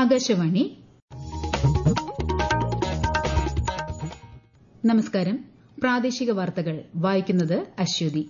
ആകാശവാണി നമസ്കാരം പ്രാദേശിക വാർത്തകൾ വായിക്കുന്നത് അശ്വതി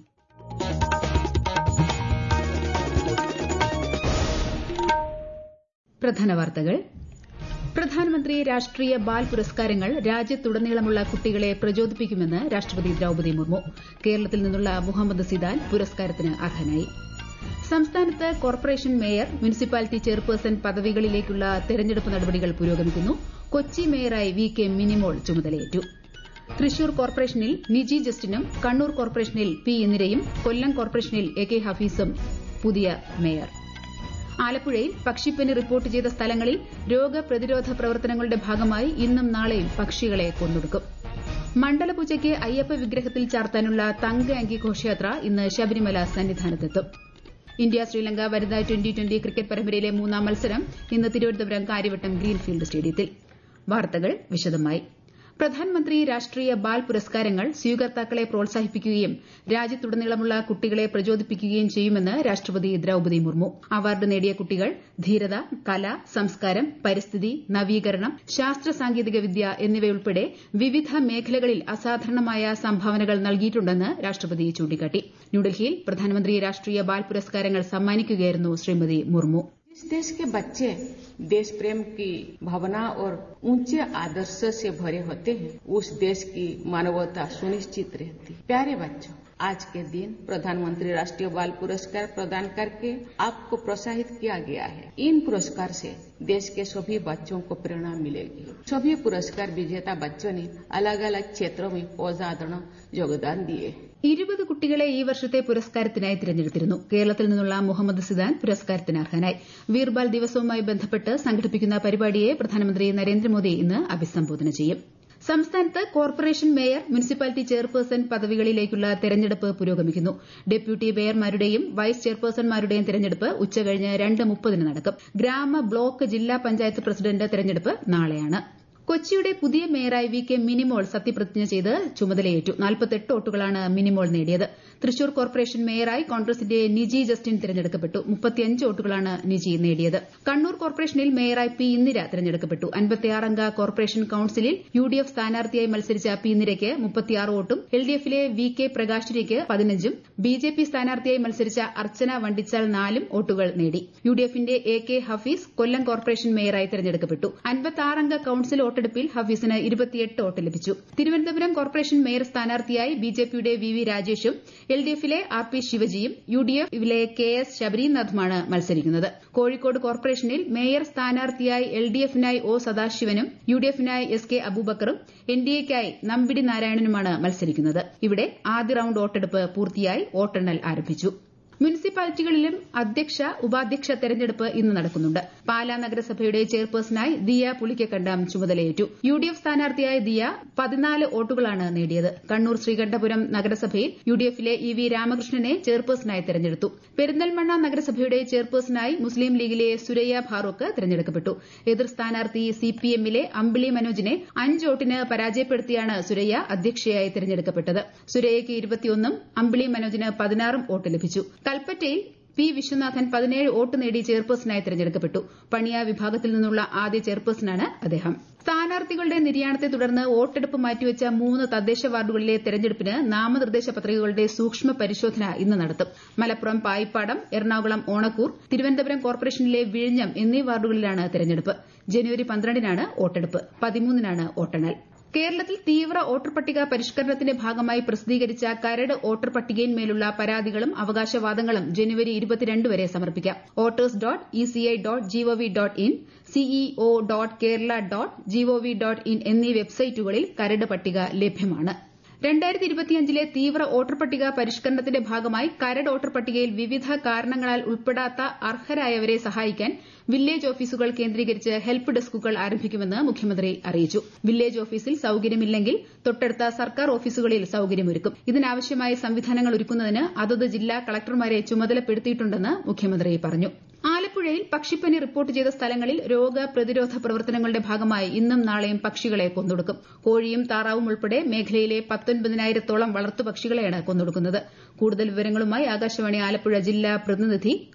പ്രധാന വാർത്തകൾ പ്രധാനമന്ത്രി രാഷ്ട്രീയ ബാൽ പുരസ്കാരങ്ങൾ രാജ്യത്തുടനീളമുള്ള കുട്ടികളെ പ്രചോദിപ്പിക്കുമെന്ന് രാഷ്ട്രപതി ദ്രൌപദി മുർമു കേരളത്തിൽ നിന്നുള്ള മുഹമ്മദ് സിദാൻ പുരസ്കാരത്തിന് അർഹനായി സംസ്ഥാനത്ത് കോർപ്പറേഷൻ മേയർ മുനിസിപ്പാലിറ്റി ചെയർപേഴ്സൺ പദവികളിലേക്കുള്ള തെരഞ്ഞെടുപ്പ് നടപടികൾ പുരോഗമിക്കുന്നു കൊച്ചി മേയറായി വി കെ മിനിമോൾ ചുമതലയേറ്റു തൃശൂർ കോർപ്പറേഷനിൽ നിജി ജസ്റ്റിനും കണ്ണൂർ കോർപ്പറേഷനിൽ പി ഇന്ദിരയും കൊല്ലം കോർപ്പറേഷനിൽ എ കെ ഹഫീസും പുതിയ മേയർ ആലപ്പുഴയിൽ പക്ഷിപ്പനി റിപ്പോർട്ട് ചെയ്ത സ്ഥലങ്ങളിൽ രോഗപ്രതിരോധ പ്രവർത്തനങ്ങളുടെ ഭാഗമായി ഇന്നും നാളെയും പക്ഷികളെ കൊന്നൊടുക്കും മണ്ഡലപൂജയ്ക്ക് അയ്യപ്പ വിഗ്രഹത്തിൽ ചാർത്താനുള്ള തങ്ക അങ്കി ഘോഷയാത്ര ഇന്ന് ശബരിമല സന്നിധാനത്തെത്തും ഇന്ത്യ ശ്രീലങ്ക വനിതാ ട്വന്റി ട്വന്റി ക്രിക്കറ്റ് പരമ്പരയിലെ മൂന്നാം മത്സരം ഇന്ന് തിരുവനന്തപുരം കാര്യവട്ടം ഗ്രീൻഫീൽഡ് സ്റ്റേഡിയത്തിൽ വാർത്തകൾ വിശദമായി പ്രധാനമന്ത്രി രാഷ്ട്രീയ ബാൽ പുരസ്കാരങ്ങൾ സ്വീകർത്താക്കളെ പ്രോത്സാഹിപ്പിക്കുകയും രാജ്യത്തുടനീളമുള്ള കുട്ടികളെ പ്രചോദിപ്പിക്കുകയും ചെയ്യുമെന്ന് രാഷ്ട്രപതി ദ്രൌപദി മുർമു അവാർഡ് നേടിയ കുട്ടികൾ ധീരത കല സംസ്കാരം പരിസ്ഥിതി നവീകരണം ശാസ്ത്ര സാങ്കേതിക വിദ്യ എന്നിവയുൾപ്പെടെ വിവിധ മേഖലകളിൽ അസാധാരണമായ സംഭാവനകൾ നൽകിയിട്ടുണ്ടെന്ന് രാഷ്ട്രപതി ചൂണ്ടിക്കാട്ടി ന്യൂഡൽഹിയിൽ പ്രധാനമന്ത്രി രാഷ്ട്രീയ ബാൽ പുരസ്കാരങ്ങൾ സമ്മാനിക്കുകയായിരുന്നു ശ്രീമതി മുർമു जिस देश के बच्चे देश प्रेम की भावना और ऊंचे आदर्श से भरे होते हैं उस देश की मानवता सुनिश्चित रहती प्यारे बच्चों आज के दिन प्रधानमंत्री राष्ट्रीय बाल पुरस्कार प्रदान करके आपको प्रोत्साहित किया गया है इन पुरस्कार से देश के सभी बच्चों को प्रेरणा मिलेगी सभी पुरस्कार विजेता बच्चों ने अलग अलग क्षेत्रों में असाधारण योगदान दिए ഇരുപത് കുട്ടികളെ ഈ വർഷത്തെ പുരസ്കാരത്തിനായി തിരഞ്ഞെടുത്തിരുന്നു കേരളത്തിൽ നിന്നുള്ള മുഹമ്മദ് സിദാൻ പുരസ്കാരത്തിന് അർഹനായി വീർബാൽ ദിവസവുമായി ബന്ധപ്പെട്ട് സംഘടിപ്പിക്കുന്ന പരിപാടിയെ പ്രധാനമന്ത്രി നരേന്ദ്രമോദി ഇന്ന് അഭിസംബോധന ചെയ്യും സംസ്ഥാനത്ത് കോർപ്പറേഷൻ മേയർ മുനിസിപ്പാലിറ്റി ചെയർപേഴ്സൺ പദവികളിലേക്കുള്ള തെരഞ്ഞെടുപ്പ് പുരോഗമിക്കുന്നു ഡെപ്യൂട്ടി മേയർമാരുടെയും വൈസ് ചെയർപേഴ്സൺമാരുടെയും തെരഞ്ഞെടുപ്പ് ഉച്ചകഴിഞ്ഞ് രണ്ട് മുപ്പതിന് നടക്കും ഗ്രാമ ബ്ലോക്ക് ജില്ലാ പഞ്ചായത്ത് പ്രസിഡന്റ് തെരഞ്ഞെടുപ്പ് നാളെയാണ് കൊച്ചിയുടെ പുതിയ മേയറായി വി കെ മിനിമോൾ സത്യപ്രതിജ്ഞ ചെയ്ത് ചുമതലയേറ്റു നാൽപ്പത്തെട്ട് വോട്ടുകളാണ് മിനിമോൾ നേടിയത് തൃശൂർ കോർപ്പറേഷൻ മേയറായി കോൺഗ്രസിന്റെ നിജി ജസ്റ്റിൻ തിരഞ്ഞെടുക്കപ്പെട്ടു മുപ്പത്തിയഞ്ച് വോട്ടുകളാണ് നിജി നേടിയത് കണ്ണൂർ കോർപ്പറേഷനിൽ മേയറായി പി ഇന്ദിര തിരഞ്ഞെടുക്കപ്പെട്ടു അൻപത്തിയാറംഗ കോർപ്പറേഷൻ കൌൺസിലിൽ യു ഡി എഫ് സ്ഥാനാർത്ഥിയായി മത്സരിച്ച പി ഇന്ദിരയ്ക്ക് മുപ്പത്തിയാറ് വോട്ടും എൽ ഡി എഫിലെ വി കെ പ്രകാശിനിക്ക് പതിനഞ്ചും ബി ജെ പി സ്ഥാനാർത്ഥിയായി മത്സരിച്ച അർച്ചന വണ്ടിച്ചാൽ നാലും വോട്ടുകൾ നേടി യു ഡി എഫിന്റെ A K Hafeez Kollam corporation മേയറായി തിരഞ്ഞെടുക്കപ്പെട്ടു അൻപത്തിയാറംഗ കൌൺസിൽ വോട്ടെടുപ്പിൽ ഹഫീസിന് ഇരുപത്തിയെട്ട് വോട്ട് ലഭിച്ചു തിരുവനന്തപുരം കോർപ്പറേഷൻ മേയർ സ്ഥാനാർത്ഥിയായി ബിജെപിയുടെ വി വി രാജേഷും എൽ ഡി എഫിലെ ആർ പി ശിവജിയും യു ഡി എഫിലെ കെ എസ് ശബരിനാഥുമാണ് മത്സരിക്കുന്നത് കോഴിക്കോട് കോർപ്പറേഷനിൽ മേയർ സ്ഥാനാർത്ഥിയായി എൽ ഡി എഫിനായി ഒ സദാശിവനും യു ഡി എഫിനായി എസ് കെ അബൂബക്കറും എൻ ഡി എക്കായി നമ്പിടി നാരായണനുമാണ് മത്സരിക്കുന്നത് ഇവിടെ ആദ്യ റൌണ്ട് വോട്ടെടുപ്പ് പൂർത്തിയായി വോട്ടെണ്ണൽ ആരംഭിച്ചു മുനിസിപ്പാലിറ്റികളിലും അധ്യക്ഷ ഉപാധ്യക്ഷ തെരഞ്ഞെടുപ്പ് ഇന്ന് നടക്കുന്നുണ്ട് പാലാ നഗരസഭയുടെ ചെയർപേഴ്സണായി ദിയ പുളിക്കക്കണ്ടം ചുമതലയേറ്റു യു ഡി എഫ് സ്ഥാനാർത്ഥിയായ ദിയ പതിനാല് വോട്ടുകളാണ് നേടിയത് കണ്ണൂർ ശ്രീകണ്ഠപുരം നഗരസഭയിൽ യു ഡി എഫിലെ ഇ വി രാമകൃഷ്ണനെ ചെയർപേഴ്സണായി തെരഞ്ഞെടുത്തു പെരിന്തൽമണ്ണ നഗരസഭയുടെ ചെയർപേഴ്സണായി മുസ്ലിം ലീഗിലെ സുരയ്യ ഫാറൂഖ് തെരഞ്ഞെടുക്കപ്പെട്ടു എതിർ സ്ഥാനാർത്ഥി സി പി എമ്മിലെ അമ്പിളി മനോജിനെ അഞ്ച് വോട്ടിന് പരാജയപ്പെടുത്തിയാണ് സുരയ്യ അധ്യക്ഷയായി തെരഞ്ഞെടുക്കപ്പെട്ടത് സുരയ്യയ്ക്ക് ഇരുപത്തിയൊന്നും അമ്പിളി മനോജിന് പതിനാറും വോട്ട് ലഭിച്ചു കൽപ്പറ്റയിൽ പി വിശ്വനാഥൻ പതിനേഴ് വോട്ട് നേടി ചെയർപേഴ്സണായി തെരഞ്ഞെടുക്കപ്പെട്ടു പണിയ വിഭാഗത്തിൽ നിന്നുള്ള ആദ്യ ചെയർപേഴ്സണാണ് അദ്ദേഹം സ്ഥാനാർത്ഥികളുടെ നിര്യാണത്തെ തുടർന്ന് വോട്ടെടുപ്പ് മാറ്റിവെച്ച മൂന്ന് തദ്ദേശ വാർഡുകളിലെ തെരഞ്ഞെടുപ്പിന് നാമനിർദ്ദേശ പത്രികകളുടെ സൂക്ഷ്മ പരിശോധന ഇന്ന് നടത്തും മലപ്പുറം പായിപ്പാടം എറണാകുളം ഓണക്കൂർ തിരുവനന്തപുരം കോർപ്പറേഷനിലെ വിഴിഞ്ഞം എന്നീ വാർഡുകളിലാണ് തെരഞ്ഞെടുപ്പ് ജനുവരി പന്ത്രണ്ടിനാണ് വോട്ടെടുപ്പ് പതിമൂന്നിനാണ് വോട്ടെണ്ണൽ കേരളത്തിൽ തീവ്ര വോട്ടർ പട്ടിക പരിഷ്കരണത്തിന്റെ ഭാഗമായി പ്രസിദ്ധീകരിച്ച കരട് വോട്ടർ പട്ടികയിന്മേലുള്ള പരാതികളും അവകാശവാദങ്ങളും ജനുവരി ഇരുപത്തിരണ്ട് വരെ സമർപ്പിക്കാം voters dot ECI dot G O V dot in CEO dot Kerala dot G O V dot in എന്നീ വെബ്സൈറ്റുകളിൽ കരട് പട്ടിക ലഭ്യമാണ് രണ്ടായിരത്തി ഇരുപത്തിയഞ്ചിലെ തീവ്ര വോട്ടർ പട്ടിക പരിഷ്കരണത്തിന്റെ ഭാഗമായി കരട് വോട്ടർ പട്ടികയിൽ വിവിധ കാരണങ്ങളാൽ ഉൾപ്പെടാത്ത അർഹരായവരെ സഹായിക്കാൻ വില്ലേജ് ഓഫീസുകൾ കേന്ദ്രീകരിച്ച് ഹെൽപ്പ് ഡെസ്കുകൾ ആരംഭിക്കുമെന്ന് മുഖ്യമന്ത്രി അറിയിച്ചു വില്ലേജ് ഓഫീസിൽ സൌകര്യമില്ലെങ്കിൽ തൊട്ടടുത്ത സർക്കാർ ഓഫീസുകളിൽ സൌകര്യമൊരുക്കും ഇതിനാവശ്യമായ സംവിധാനങ്ങൾ ഒരുക്കുന്നതിന് അതത് ജില്ലാ കളക്ടർമാരെ ചുമതലപ്പെടുത്തിയിട്ടുണ്ടെന്ന് മുഖ്യമന്ത്രി പറഞ്ഞു ആലപ്പുഴയിൽ പക്ഷിപ്പനി റിപ്പോർട്ട് ചെയ്ത സ്ഥലങ്ങളിൽ രോഗപ്രതിരോധ പ്രവർത്തനങ്ങളുടെ ഭാഗമായി ഇന്നും നാളെയും പക്ഷികളെ കൊന്നൊടുക്കും കോഴിയും താറാവും ഉൾപ്പെടെ മേഖലയിലെ പത്തൊൻപതിനായിരത്തോളം വളർത്തുപക്ഷികളെയാണ് കൊന്നൊടുക്കുന്നത് കൂടുതൽ വിവരങ്ങളുമായി ആകാശവാണി ആലപ്പുഴ ജില്ലാ പ്രതിനിധി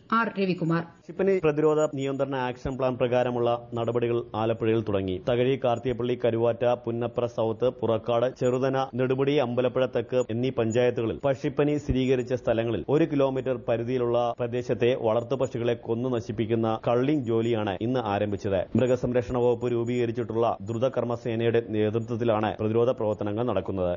ആർ രവികുമാർ പക്ഷിപ്പനി പ്രതിരോധ നിയന്ത്രണ ആക്ഷൻ പ്ലാൻ പ്രകാരമുള്ള നടപടികൾ ആലപ്പുഴയിൽ തുടങ്ങി തകഴി കാർത്തിയപ്പള്ളി കരുവാറ്റ പുന്നപ്ര സൌത്ത് പുറക്കാട് ചെറുതന നെടുമുടി അമ്പലപ്പുഴ തെക്ക് എന്നീ പഞ്ചായത്തുകളിൽ പക്ഷിപ്പനി സ്ഥിരീകരിച്ച സ്ഥലങ്ങളിൽ ഒരു കിലോമീറ്റർ പരിധിയിലുള്ള പ്രദേശത്തെ വളർത്തുപക്ഷികളെ കൊന്നു നശിപ്പിക്കുന്ന കള്ളിംഗ് ജോലിയാണ് ഇന്ന് ആരംഭിച്ചത് മൃഗസംരക്ഷണ വകുപ്പ് രൂപീകരിച്ചിട്ടുള്ള ദ്രുതകർമ്മസേനയുടെ നേതൃത്വത്തിലാണ് പ്രതിരോധ പ്രവർത്തനങ്ങൾ നടക്കുന്നത്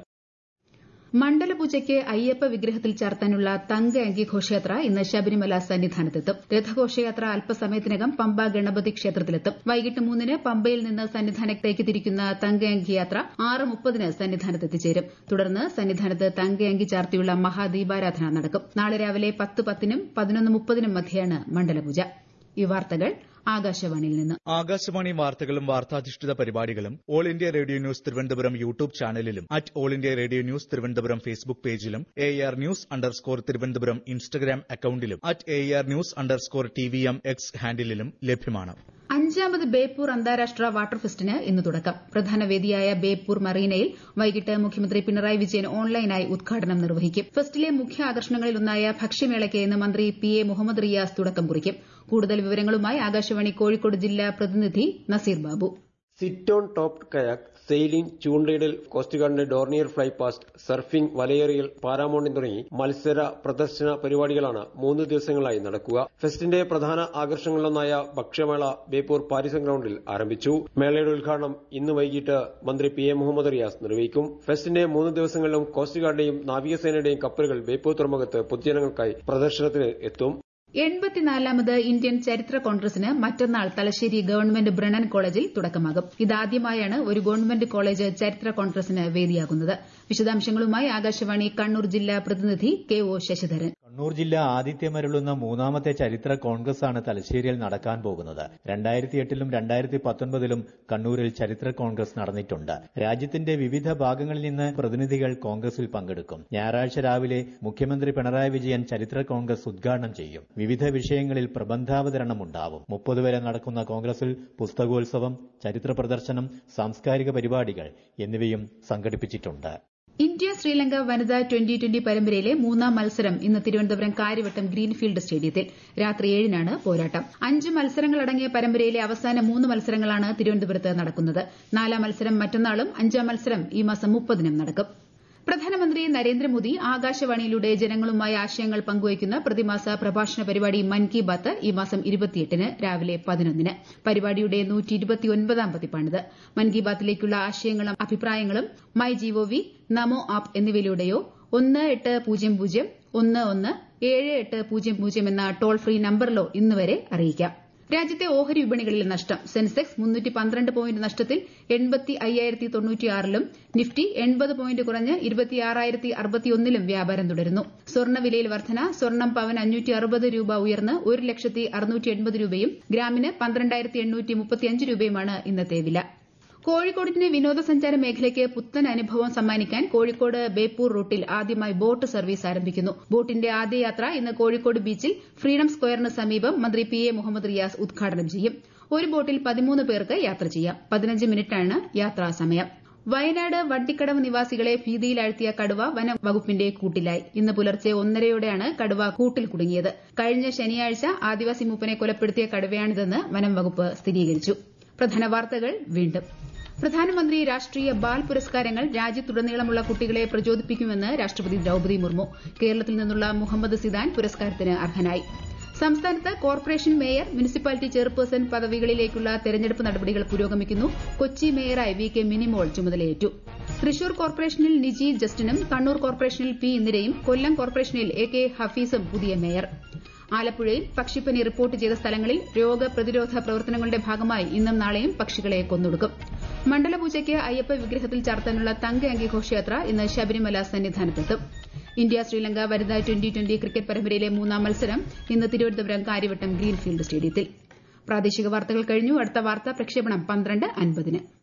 മണ്ഡലപൂജയ്ക്ക് അയ്യപ്പ വിഗ്രഹത്തിൽ ചാർത്താനുള്ള തങ്ക അങ്കി ഘോഷയാത്ര ഇന്ന് ശബരിമല സന്നിധാനത്തെത്തും രഥഘോഷയാത്ര അല്പസമയത്തിനകം പമ്പ ഗണപതി ക്ഷേത്രത്തിലെത്തും വൈകിട്ട് മൂന്നിന് പമ്പയിൽ നിന്ന് സന്നിധാനത്തേക്ക് തിരിക്കുന്ന തങ്ക അങ്കി യാത്ര ആറ് മുപ്പതിന് സന്നിധാനത്ത് എത്തിച്ചേരും തുടർന്ന് സന്നിധാനത്ത് തങ്ക അങ്കി ചാർത്തിയുള്ള മഹാദീപാരാധന നടക്കും നാളെ രാവിലെ പത്ത് പത്തിനും പതിനൊന്ന് മുപ്പതിനും മധ്യയാണ് മണ്ഡലപൂജ ഈ വാർത്തകൾ ആകാശവാണിയിൽ നിന്ന് ആകാശവാണി വാർത്തകളും വാർത്താധിഷ്ഠിത പരിപാടികളും All India Radio news Thiruvananthapuram YouTube ചാനലിലും at All India Radio news Thiruvananthapuram Facebook പേജിലും A R news underscore Thiruvananthapuram Instagram അക്കൌണ്ടിലും at A R news underscore T V M X ഹാൻഡിലും ലഭ്യമാണ് അഞ്ചാമത് ബേപ്പൂർ അന്താരാഷ്ട്ര വാട്ടർ ഫെസ്റ്റിന് ഇന്ന് തുടക്കം പ്രധാന വേദിയായ ബേപ്പൂർ മറീനയിൽ വൈകിട്ട് മുഖ്യമന്ത്രി പിണറായി വിജയൻ ഓൺലൈനായി ഉദ്ഘാടനം നിർവഹിക്കും ഫെസ്റ്റിലെ മുഖ്യ ആകർഷണങ്ങളിലൊന്നായ ഭക്ഷ്യമേളയ്ക്ക് ഇന്ന് മന്ത്രി പി എ മുഹമ്മദ് റിയാസ് തുടക്കം കുറിക്കും കൂടുതൽ വിവരങ്ങളുമായി ആകാശവാണി കോഴിക്കോട് ജില്ലാ പ്രതിനിധി Naseer Babu sit on top kayak sailing ചൂണ്ടയിടൽ കോസ്റ്റ് ഗാർഡിന്റെ ഡോർണിയർ ഫ്ലൈ പാസ്റ്റ് സർഫിംഗ് വലയേറിയൽ പാരാമോണ്ടിംഗ് തുടങ്ങി മത്സര പ്രദർശന പരിപാടികളാണ് മൂന്ന് ദിവസങ്ങളായി നടക്കുക ഫെസ്റ്റിന്റെ പ്രധാന ആകർഷണങ്ങളിലൊന്നായ ഭക്ഷ്യമേള ബേപ്പൂർ പാരിസം ഗ്രൌണ്ടിൽ ആരംഭിച്ചു മേളയുടെ ഉദ്ഘാടനം ഇന്ന് വൈകിട്ട് മന്ത്രി പി എ മുഹമ്മദ് റിയാസ് നിർവഹിക്കും ഫെസ്റ്റിന്റെ മൂന്ന് ദിവസങ്ങളിലും കോസ്റ്റ് ഗാർഡിന്റെയും നാവികസേനയുടെയും കപ്പലുകൾ ബേപ്പൂർ തുറമുഖത്ത് പൊതുജനങ്ങൾക്കായി പ്രദർശനത്തിന് എത്തും എൺപത്തിനാലാമത് ഇന്ത്യൻ ചരിത്ര കോൺഗ്രസിന് മറ്റന്നാൾ തലശ്ശേരി ഗവൺമെന്റ് ബ്രണ്ണൻ കോളേജിൽ തുടക്കമാകും ഇതാദ്യമായാണ് ഒരു ഗവൺമെന്റ് കോളേജ് ചരിത്ര കോൺഗ്രസിന് വേദിയാകുന്നത് വിശദാംശങ്ങളുമായി ആകാശവാണി കണ്ണൂർ ജില്ലാ പ്രതിനിധി കെ ഒ ശശിധരൻ കണ്ണൂർ ജില്ല ആതിഥ്യമരുളുന്ന മൂന്നാമത്തെ ചരിത്ര കോൺഗ്രസ് ആണ് തലശ്ശേരിയിൽ നടക്കാൻ പോകുന്നത് രണ്ടായിരത്തി എട്ടിലും രണ്ടായിരത്തി പത്തൊൻപതിലും കണ്ണൂരിൽ ചരിത്ര കോൺഗ്രസ് നടന്നിട്ടുണ്ട് രാജ്യത്തിന്റെ വിവിധ ഭാഗങ്ങളിൽ നിന്ന് പ്രതിനിധികൾ കോൺഗ്രസിൽ പങ്കെടുക്കും ഞായറാഴ്ച രാവിലെ മുഖ്യമന്ത്രി പിണറായി വിജയൻ ചരിത്ര കോൺഗ്രസ് ഉദ്ഘാടനം ചെയ്യും വിവിധ വിഷയങ്ങളിൽ പ്രബന്ധാവതരണം ഉണ്ടാവും മുപ്പത് വരെ നടക്കുന്ന കോൺഗ്രസിൽ പുസ്തകോത്സവം ചരിത്ര പ്രദർശനം സാംസ്കാരിക പരിപാടികൾ എന്നിവയും സംഘടിപ്പിച്ചിട്ടുണ്ട് ഇന്ത്യ ശ്രീലങ്ക വനിതാ ട്വന്റി ട്വന്റി പരമ്പരയിലെ മൂന്നാം മത്സരം ഇന്ന് തിരുവനന്തപുരം കാര്യവട്ടം ഗ്രീൻഫീൽഡ് സ്റ്റേഡിയത്തിൽ രാത്രി ഏഴിനാണ് പോരാട്ടം അഞ്ച് മത്സരങ്ങളടങ്ങിയ പരമ്പരയിലെ അവസാന മൂന്ന് മത്സരങ്ങളാണ് തിരുവനന്തപുരത്ത് നടക്കുന്നത് നാലാം മത്സരം മറ്റന്നാളും അഞ്ചാം മത്സരം ഈ മാസം മുപ്പതിനും നടക്കും പ്രധാനമന്ത്രി നരേന്ദ്രമോദി ആകാശവാണിയിലൂടെ ജനങ്ങളുമായി ആശയങ്ങൾ പങ്കുവയ്ക്കുന്ന പ്രതിമാസ പ്രഭാഷണ പരിപാടി മൻ കി ബാത്ത് ഈ മാസം ഇരുപത്തിയെട്ടിന് രാവിലെ പതിനൊന്നിന് പരിപാടിയുടെ നൂറ്റിയിരുപത്തിയൊൻപതാം പതിപ്പാണിത് മൻ കി ബാത്തിലേക്കുള്ള ആശയങ്ങളും അഭിപ്രായങ്ങളും മൈ ജിഒവി നമോ ആപ്പ് എന്നിവയിലൂടെയോ ഒന്ന് എട്ട് പൂജ്യം പൂജ്യം ഒന്ന് ഒന്ന് ഏഴ് എട്ട് പൂജ്യം പൂജ്യം എന്ന ടോൾ ഫ്രീ നമ്പറിലോ ഇന്നുവരെ അറിയിക്കാം രാജ്യത്തെ ഓഹരി വിപണികളിൽ നഷ്ടം സെൻസെക്സ് മുന്നൂറ്റി പന്ത്രണ്ട് പോയിന്റ് നഷ്ടത്തിൽ എൺപത്തി അയ്യായിരത്തി തൊണ്ണൂറ്റിയാറിലും നിഫ്റ്റി എൺപത് പോയിന്റ് കുറഞ്ഞ് ഇരുപത്തിയാറായിരത്തി അറുപത്തിയൊന്നിലും വ്യാപാരം തുടരുന്നു സ്വർണ്ണവിലയിൽ വർധന സ്വർണ്ണം പവൻ അഞ്ഞൂറ്റി അറുപത് രൂപ ഉയർന്ന് ഒരു ലക്ഷത്തി അറുന്നൂറ്റി എൺപത് രൂപയും ഗ്രാമിന് പന്ത്രണ്ടായിരത്തി എണ്ണൂറ്റി മുപ്പത്തിയഞ്ച് രൂപയുമാണ് ഇന്നത്തെ വില കോഴിക്കോടിന്റെ വിനോദസഞ്ചാര മേഖലയ്ക്ക് പുത്തൻ അനുഭവം സമ്മാനിക്കാൻ കോഴിക്കോട് ബേപ്പൂർ റൂട്ടിൽ ആദ്യമായി ബോട്ട് സർവീസ് ആരംഭിക്കുന്നു ബോട്ടിന്റെ ആദ്യ യാത്ര ഇന്ന് കോഴിക്കോട് ബീച്ചിൽ ഫ്രീഡം സ്ക്വയറിന് സമീപം മന്ത്രി പി എ മുഹമ്മദ് റിയാസ് ഉദ്ഘാടനം ചെയ്യും ഒരു ബോട്ടിൽ പതിമൂന്ന് പേർക്ക് യാത്ര ചെയ്യാം പതിനഞ്ച് മിനിറ്റാണ് യാത്രാ സമയം വയനാട് വട്ടിക്കടവ് നിവാസികളെ ഭീതിയിലാഴ്ത്തിയ കടുവ വനം വകുപ്പിന്റെ കൂട്ടിലായി ഇന്ന് പുലർച്ചെ ഒന്നരയോടെയാണ് കടുവ കൂട്ടിൽ കുടുങ്ങിയത് കഴിഞ്ഞ ശനിയാഴ്ച ആദിവാസി മൂപ്പനെ കൊലപ്പെടുത്തിയ കടുവയാണിതെന്ന് വനം വകുപ്പ് സ്ഥിരീകരിച്ചു പ്രധാന വാർത്തകൾ വീണ്ടും പ്രധാനമന്ത്രി രാഷ്ട്രീയ ബാൽ പുരസ്കാരങ്ങൾ രാജ്യത്തുടനീളമുള്ള കുട്ടികളെ പ്രചോദിപ്പിക്കുമെന്ന് രാഷ്ട്രപതി ദ്രൌപദി മുർമു കേരളത്തിൽ നിന്നുള്ള മുഹമ്മദ് സിദാൻ പുരസ്കാരത്തിന് അർഹനായി സംസ്ഥാനത്ത് കോർപ്പറേഷൻ മേയർ മുനിസിപ്പാലിറ്റി ചെയർപേഴ്സൺ പദവികളിലേക്കുള്ള തെരഞ്ഞെടുപ്പ് നടപടികൾ പുരോഗമിക്കുന്നു കൊച്ചി മേയറായി വി കെ മിനിമോൾ ചുമതലയേറ്റു തൃശൂർ കോർപ്പറേഷനിൽ നിജി ജസ്റ്റിനും കണ്ണൂർ കോർപ്പറേഷനിൽ പി ഇന്ദിരയും കൊല്ലം കോർപ്പറേഷനിൽ എ കെ ഹഫീസും പുതിയ മേയർ ആലപ്പുഴയിൽ പക്ഷിപ്പനി റിപ്പോർട്ട് ചെയ്ത സ്ഥലങ്ങളിൽ രോഗപ്രതിരോധ പ്രവർത്തനങ്ങളുടെ ഭാഗമായി ഇന്നും നാളെയും പക്ഷികളെ കൊന്നൊടുക്കും മണ്ഡലപൂജയ്ക്ക് അയ്യപ്പ വിഗ്രഹത്തിൽ ചാർത്താനുള്ള തങ്ക അങ്കി ഘോഷയാത്ര ഇന്ന് ശബരിമല സന്നിധാനത്തെത്തും ഇന്ത്യ ശ്രീലങ്ക വനിതാ ട്വന്റി ട്വന്റി ക്രിക്കറ്റ് പരമ്പരയിലെ മൂന്നാം മത്സരം ഇന്ന് തിരുവനന്തപുരം കാര്യവട്ടം ഗ്രീൻഫീൽഡ് സ്റ്റേഡിയത്തിൽ പ്രാദേശിക വാർത്തകൾ കഴിഞ്ഞു അടുത്ത വാർത്താ പ്രക്ഷേപണം പന്ത്രണ്ട് അൻപതിന്